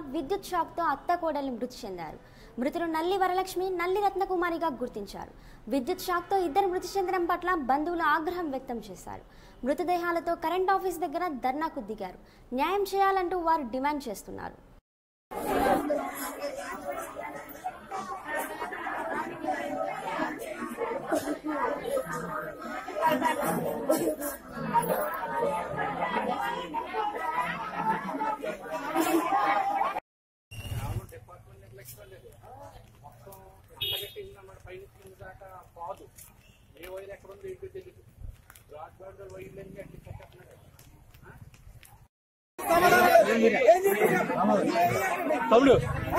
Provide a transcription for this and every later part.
విద్యుత్ షాక్తో అత్త కోడలు మృతి చెందారు మృతులు నల్లి వరలక్ష్మి నల్లి రత్నకుమారిగా గుర్తించారు విద్యుత్ షాక్తో ఇద్దరు మృతి చెందడం పట్ల బంధువులు ఆగ్రహం వ్యక్తం చేశారు మృతదేహాలతో కరెంట్ ఆఫీస్ దగ్గర ధర్నాకు దిగారు న్యాయం చేయాలంటూ వారు డిమాండ్ చేస్తున్నారు మొత్తం ఎట్టగట్టిందన్నమాట పైన కింద దాకా పాదు ఏ వైర్ ఎక్కడ ఉందో ఏంటో తెలియదు బ్రాడ్ బ్యాండ్ వైర్లన్నీ అట్టి పట్టేస్తున్నాడు తమ్ముడు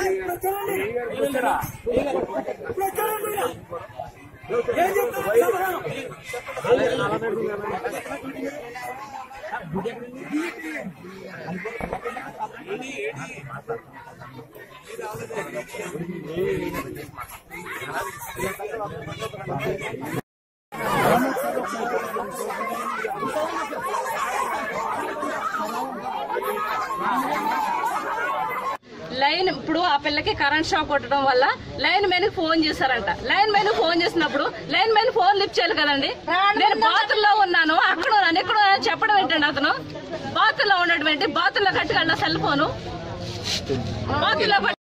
లైన్ ఇప్పుడు ఆ పిల్లకి కరెంట్ షాక్ కొట్టడం వల్ల లైన్ మెన్ ఫోన్ చేశారంట లైన్ మెన్ ఫోన్ చేసినప్పుడు లైన్ మెన్ ఫోన్ లిఫ్ట్ చేయాలి కదండి నేను బాతుల్లో ఉన్నాను అక్కడ ఉన్నాను ఎక్కడ ఉన్నాను చెప్పడం ఏంటండి అతను బాతుల్లో ఉన్నటువంటి బాతుల్లో కట్టుకెళ్ళిన సెల్ ఫోను బాతుల్లో